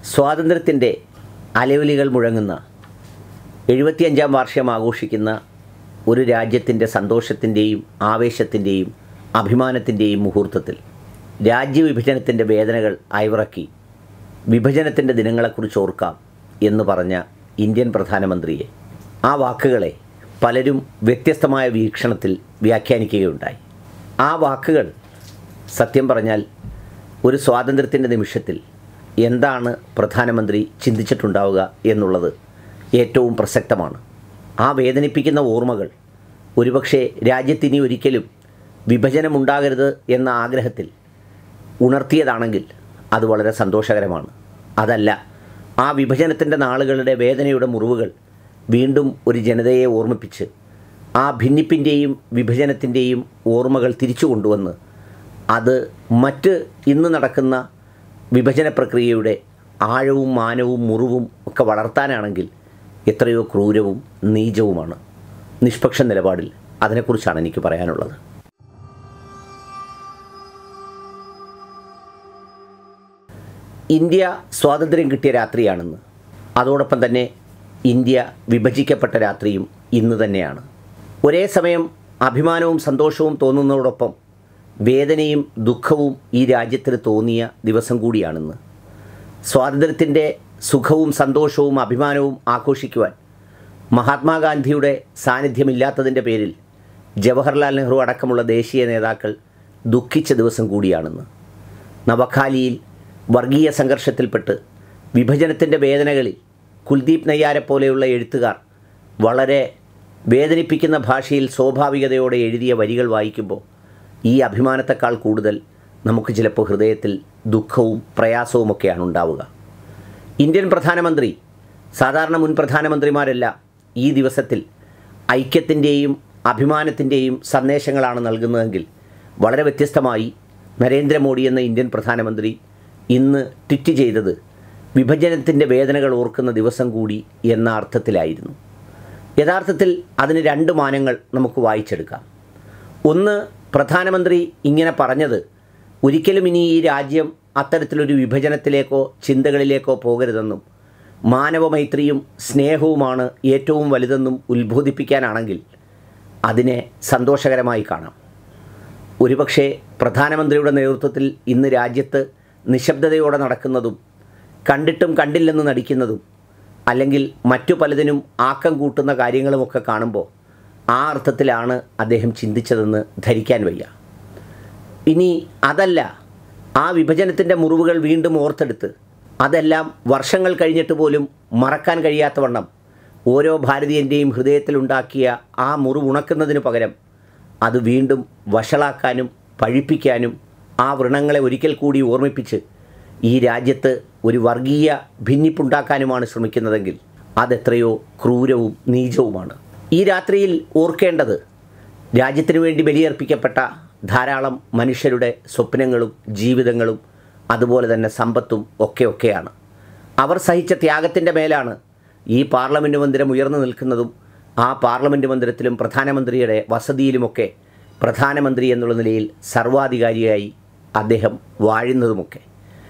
സ്വാതന്ത്ര്യത്തിൻ്റെ അലയൊലികൾ മുഴങ്ങുന്ന എഴുപത്തിയഞ്ചാം വാർഷികം ആഘോഷിക്കുന്ന ഒരു രാജ്യത്തിൻ്റെ സന്തോഷത്തിൻ്റെയും ആവേശത്തിൻ്റെയും അഭിമാനത്തിൻ്റെയും മുഹൂർത്തത്തിൽ രാജ്യവിഭജനത്തിൻ്റെ വേദനകൾ അയവിറക്കി വിഭജനത്തിൻ്റെ ദിനങ്ങളെക്കുറിച്ച് ഓർക്കാം എന്ന് പറഞ്ഞ ഇന്ത്യൻ പ്രധാനമന്ത്രിയെ ആ വാക്കുകളെ പലരും വ്യത്യസ്തമായ വീക്ഷണത്തിൽ വ്യാഖ്യാനിക്കുകയുണ്ടായി ആ വാക്കുകൾ സത്യം പറഞ്ഞാൽ ഒരു സ്വാതന്ത്ര്യത്തിൻ്റെ നിമിഷത്തിൽ എന്താണ് പ്രധാനമന്ത്രി ചിന്തിച്ചിട്ടുണ്ടാവുക എന്നുള്ളത് ഏറ്റവും പ്രസക്തമാണ് ആ വേദനിപ്പിക്കുന്ന ഓർമ്മകൾ ഒരുപക്ഷെ രാജ്യത്തിനി ഒരിക്കലും വിഭജനമുണ്ടാകരുത് എന്ന ആഗ്രഹത്തിൽ ഉണർത്തിയതാണെങ്കിൽ അത് വളരെ സന്തോഷകരമാണ് അതല്ല ആ വിഭജനത്തിൻ്റെ നാളുകളുടെ വേദനയുടെ മുറിവുകൾ വീണ്ടും ഒരു ജനതയെ ഓർമ്മിപ്പിച്ച് ആ ഭിന്നിപ്പിൻ്റെയും വിഭജനത്തിൻ്റെയും ഓർമ്മകൾ തിരിച്ചു കൊണ്ടുവന്ന് അത് മറ്റ് ഇന്ന് നടക്കുന്ന വിഭജന പ്രക്രിയയുടെ ആഴവും മാനവും മുറിവും ഒക്കെ വളർത്താനാണെങ്കിൽ എത്രയോ ക്രൂരവും നീചവുമാണ് നിഷ്പക്ഷ നിലപാടിൽ അതിനെക്കുറിച്ചാണ് എനിക്ക് പറയാനുള്ളത് ഇന്ത്യ സ്വാതന്ത്ര്യം കിട്ടിയ രാത്രിയാണെന്ന് അതോടൊപ്പം തന്നെ ഇന്ത്യ വിഭജിക്കപ്പെട്ട രാത്രിയും ഇന്ന് തന്നെയാണ് ഒരേ സമയം അഭിമാനവും സന്തോഷവും തോന്നുന്നതോടൊപ്പം വേദനയും ദുഃഖവും ഈ രാജ്യത്തിന് തോന്നിയ ദിവസം കൂടിയാണെന്ന് സ്വാതന്ത്ര്യത്തിൻ്റെ സുഖവും സന്തോഷവും അഭിമാനവും ആഘോഷിക്കുവാൻ മഹാത്മാഗാന്ധിയുടെ സാന്നിധ്യമില്ലാത്തതിൻ്റെ പേരിൽ ജവഹർലാൽ നെഹ്റു അടക്കമുള്ള ദേശീയ നേതാക്കൾ ദുഃഖിച്ച ദിവസം കൂടിയാണെന്ന് നവഖാലിയിൽ വർഗീയ സംഘർഷത്തിൽപ്പെട്ട് വിഭജനത്തിൻ്റെ വേദനകളിൽ കുൽദീപ് നയ്യാരെ പോലെയുള്ള എഴുത്തുകാർ വളരെ വേദനിപ്പിക്കുന്ന ഭാഷയിൽ സ്വാഭാവികതയോടെ എഴുതിയ വരികൾ വായിക്കുമ്പോൾ ഈ അഭിമാനത്തെക്കാൾ കൂടുതൽ നമുക്ക് ചിലപ്പോൾ ഹൃദയത്തിൽ ദുഃഖവും പ്രയാസവുമൊക്കെയാണ് ഉണ്ടാവുക ഇന്ത്യൻ പ്രധാനമന്ത്രി സാധാരണ മുൻ പ്രധാനമന്ത്രിമാരെല്ലാം ഈ ദിവസത്തിൽ ഐക്യത്തിൻ്റെയും അഭിമാനത്തിൻ്റെയും സന്ദേശങ്ങളാണ് നൽകുന്നതെങ്കിൽ വളരെ വ്യത്യസ്തമായി നരേന്ദ്രമോദി എന്ന ഇന്ത്യൻ പ്രധാനമന്ത്രി ഇന്ന് ട്വിറ്റ് ചെയ്തത് വിഭജനത്തിൻ്റെ വേദനകൾ ഓർക്കുന്ന ദിവസം കൂടി എന്ന അർത്ഥത്തിലായിരുന്നു യഥാർത്ഥത്തിൽ അതിന് രണ്ട് മാനങ്ങൾ നമുക്ക് വായിച്ചെടുക്കാം ഒന്ന് പ്രധാനമന്ത്രി ഇങ്ങനെ പറഞ്ഞത് ഒരിക്കലും ഇനി ഈ രാജ്യം അത്തരത്തിലൊരു വിഭജനത്തിലേക്കോ ചിന്തകളിലേക്കോ പോകരുതെന്നും മാനവമൈത്രിയും സ്നേഹവുമാണ് ഏറ്റവും വലുതെന്നും ഉത്ബോധിപ്പിക്കാനാണെങ്കിൽ അതിനെ സന്തോഷകരമായി കാണാം ഒരുപക്ഷെ പ്രധാനമന്ത്രിയുടെ നേതൃത്വത്തിൽ ഇന്ന് രാജ്യത്ത് നിശബ്ദതയോടെ നടക്കുന്നതും കണ്ടിട്ടും കണ്ടില്ലെന്ന് നടിക്കുന്നതും അല്ലെങ്കിൽ മറ്റു പലതിനും ആക്കം കൂട്ടുന്ന കാര്യങ്ങളുമൊക്കെ കാണുമ്പോൾ ആ അർത്ഥത്തിലാണ് അദ്ദേഹം ചിന്തിച്ചതെന്ന് ധരിക്കാൻ വയ്യ ഇനി അതല്ല ആ വിഭജനത്തിൻ്റെ മുറിവുകൾ വീണ്ടും ഓർത്തെടുത്ത് അതെല്ലാം വർഷങ്ങൾ കഴിഞ്ഞിട്ട് പോലും മറക്കാൻ കഴിയാത്തവണ്ണം ഓരോ ഭാരതീയൻ്റെയും ഹൃദയത്തിലുണ്ടാക്കിയ ആ മുറിവ് ഉണക്കുന്നതിന് പകരം അത് വീണ്ടും വഷളാക്കാനും പഴിപ്പിക്കാനും ആ വ്രണങ്ങളെ ഒരിക്കൽ കൂടി ഓർമ്മിപ്പിച്ച് ഈ രാജ്യത്ത് ഒരു വർഗീയ ഭിന്നിപ്പുണ്ടാക്കാനുമാണ് ശ്രമിക്കുന്നതെങ്കിൽ അതെത്രയോ ക്രൂരവും നീചവുമാണ് ഈ രാത്രിയിൽ ഓർക്കേണ്ടത് രാജ്യത്തിനു വേണ്ടി ബലിയർപ്പിക്കപ്പെട്ട ധാരാളം മനുഷ്യരുടെ സ്വപ്നങ്ങളും ജീവിതങ്ങളും അതുപോലെ തന്നെ സമ്പത്തും ഒക്കെ ഒക്കെയാണ് അവർ സഹിച്ച ത്യാഗത്തിൻ്റെ മേലാണ് ഈ പാർലമെൻറ്റ് മന്ദിരം ഉയർന്നു നിൽക്കുന്നതും ആ പാർലമെൻറ്റ് മന്ദിരത്തിലും പ്രധാനമന്ത്രിയുടെ വസതിയിലുമൊക്കെ പ്രധാനമന്ത്രി എന്നുള്ള നിലയിൽ സർവാധികാരിയായി അദ്ദേഹം വാഴുന്നതുമൊക്കെ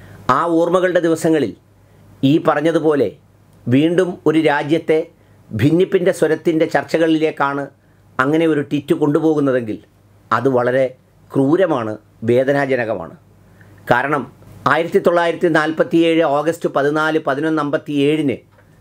ആ ഓർമ്മകളുടെ ദിവസങ്ങളിൽ ഈ പറഞ്ഞതുപോലെ വീണ്ടും ഒരു രാജ്യത്തെ ഭിന്നിപ്പിൻ്റെ സ്വരത്തിൻ്റെ ചർച്ചകളിലേക്കാണ് അങ്ങനെ ഒരു ടിറ്റ് കൊണ്ടുപോകുന്നതെങ്കിൽ അത് വളരെ ക്രൂരമാണ് വേദനാജനകമാണ് കാരണം ആയിരത്തി തൊള്ളായിരത്തി നാൽപ്പത്തിയേഴ് ഓഗസ്റ്റ് പതിനാല് പതിനൊന്ന് അമ്പത്തി ഏഴിന്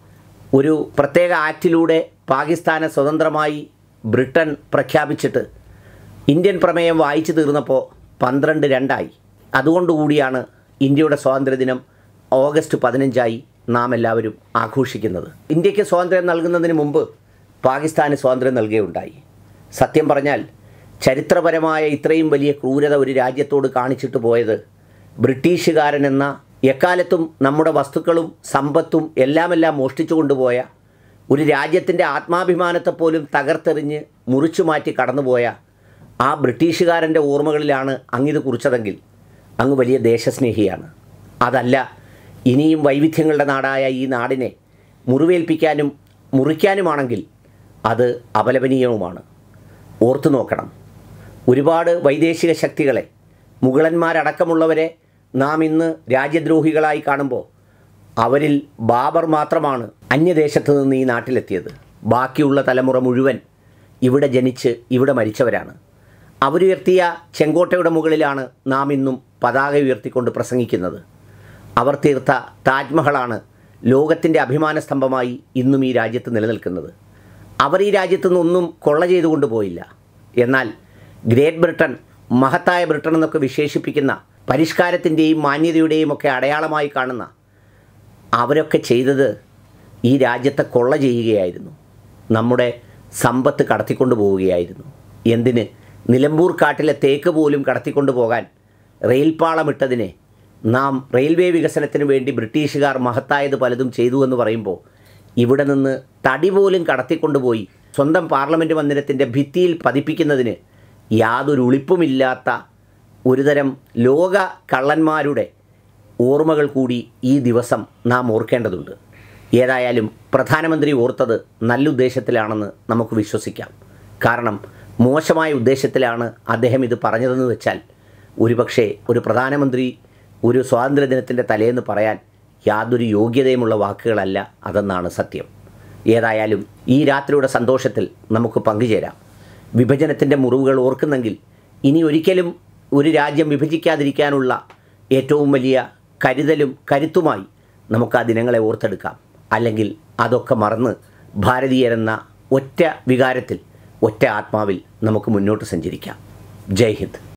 ഒരു പ്രത്യേക ആക്റ്റിലൂടെ പാകിസ്ഥാനെ സ്വതന്ത്രമായി ബ്രിട്ടൻ പ്രഖ്യാപിച്ചിട്ട് ഇന്ത്യൻ പ്രമേയം വായിച്ചു തീർന്നപ്പോൾ പന്ത്രണ്ട് രണ്ടായി അതുകൊണ്ടുകൂടിയാണ് ഇന്ത്യയുടെ സ്വാതന്ത്ര്യദിനം ഓഗസ്റ്റ് പതിനഞ്ചായി നാം എല്ലാവരും ആഘോഷിക്കുന്നത് ഇന്ത്യക്ക് സ്വാതന്ത്ര്യം നൽകുന്നതിന് മുമ്പ് പാകിസ്ഥാന് സ്വാതന്ത്ര്യം നൽകുകയുണ്ടായി സത്യം പറഞ്ഞാൽ ചരിത്രപരമായ ഇത്രയും വലിയ ക്രൂരത ഒരു രാജ്യത്തോട് കാണിച്ചിട്ട് പോയത് ബ്രിട്ടീഷുകാരൻ എന്ന എക്കാലത്തും നമ്മുടെ വസ്തുക്കളും സമ്പത്തും എല്ലാമെല്ലാം മോഷ്ടിച്ചു കൊണ്ടുപോയ ഒരു രാജ്യത്തിൻ്റെ ആത്മാഭിമാനത്തെ പോലും തകർത്തെറിഞ്ഞ് മുറിച്ചു മാറ്റി കടന്നുപോയ ആ ബ്രിട്ടീഷുകാരൻ്റെ ഓർമ്മകളിലാണ് അങ്ങിത് കുറിച്ചതെങ്കിൽ അങ്ങ് വലിയ ദേശസ്നേഹിയാണ് അതല്ല ഇനിയും വൈവിധ്യങ്ങളുടെ നാടായ ഈ നാടിനെ മുറിവേൽപ്പിക്കാനും മുറിക്കാനുമാണെങ്കിൽ അത് അപലപനീയവുമാണ് ഓർത്തു നോക്കണം ഒരുപാട് വൈദേശിക ശക്തികളെ മുഗളന്മാരടക്കമുള്ളവരെ നാം ഇന്ന് രാജ്യദ്രോഹികളായി കാണുമ്പോൾ അവരിൽ ബാബർ മാത്രമാണ് അന്യദേശത്ത് നിന്ന് ഈ നാട്ടിലെത്തിയത് ബാക്കിയുള്ള തലമുറ മുഴുവൻ ഇവിടെ ജനിച്ച് ഇവിടെ മരിച്ചവരാണ് അവരുയർത്തിയ ചെങ്കോട്ടയുടെ മുകളിലാണ് നാം ഇന്നും പതാക ഉയർത്തിക്കൊണ്ട് പ്രസംഗിക്കുന്നത് അവർ തീർത്ത താജ്മഹലാണ് ലോകത്തിൻ്റെ അഭിമാന സ്തംഭമായി ഇന്നും ഈ രാജ്യത്ത് നിലനിൽക്കുന്നത് അവർ ഈ രാജ്യത്തു നിന്നൊന്നും കൊള്ള ചെയ്തുകൊണ്ട് പോയില്ല എന്നാൽ ഗ്രേറ്റ് ബ്രിട്ടൻ മഹത്തായ ബ്രിട്ടൻ എന്നൊക്കെ വിശേഷിപ്പിക്കുന്ന പരിഷ്കാരത്തിൻ്റെയും മാന്യതയുടെയും ഒക്കെ അടയാളമായി കാണുന്ന അവരൊക്കെ ചെയ്തത് ഈ രാജ്യത്തെ കൊള്ള ചെയ്യുകയായിരുന്നു നമ്മുടെ സമ്പത്ത് കടത്തിക്കൊണ്ടു പോവുകയായിരുന്നു എന്തിന് നിലമ്പൂർ കാട്ടിലെ തേക്ക് പോലും കടത്തിക്കൊണ്ടു പോകാൻ റെയിൽപാളമിട്ടതിനെ നാം റെയിൽവേ വികസനത്തിന് വേണ്ടി ബ്രിട്ടീഷുകാർ മഹത്തായത് പലതും ചെയ്തു എന്ന് പറയുമ്പോൾ ഇവിടെ നിന്ന് തടി പോലും കടത്തിക്കൊണ്ടുപോയി സ്വന്തം പാർലമെൻറ്റ് മന്ദിരത്തിൻ്റെ ഭിത്തിയിൽ പതിപ്പിക്കുന്നതിന് യാതൊരു ഉളിപ്പുമില്ലാത്ത ഒരുതരം ലോക കള്ളന്മാരുടെ ഓർമ്മകൾ കൂടി ഈ ദിവസം നാം ഓർക്കേണ്ടതുണ്ട് ഏതായാലും പ്രധാനമന്ത്രി ഓർത്തത് നല്ല ഉദ്ദേശത്തിലാണെന്ന് നമുക്ക് വിശ്വസിക്കാം കാരണം മോശമായ ഉദ്ദേശത്തിലാണ് അദ്ദേഹം ഇത് പറഞ്ഞതെന്ന് വെച്ചാൽ ഒരുപക്ഷെ ഒരു പ്രധാനമന്ത്രി ഒരു സ്വാതന്ത്ര്യദിനത്തിൻ്റെ തലേന്ന് പറയാൻ യാതൊരു യോഗ്യതയുമുള്ള വാക്കുകളല്ല അതെന്നാണ് സത്യം ഏതായാലും ഈ രാത്രിയുടെ സന്തോഷത്തിൽ നമുക്ക് പങ്കുചേരാം വിഭജനത്തിൻ്റെ മുറിവുകൾ ഓർക്കുന്നെങ്കിൽ ഇനി ഒരിക്കലും ഒരു രാജ്യം വിഭജിക്കാതിരിക്കാനുള്ള ഏറ്റവും വലിയ കരുതലും കരുത്തുമായി നമുക്ക് ആ ദിനങ്ങളെ ഓർത്തെടുക്കാം അല്ലെങ്കിൽ അതൊക്കെ മറന്ന് ഭാരതീയരെന്ന ഒറ്റ വികാരത്തിൽ ഒറ്റ ആത്മാവിൽ നമുക്ക് മുന്നോട്ട് സഞ്ചരിക്കാം ജയ് ഹിന്ദ്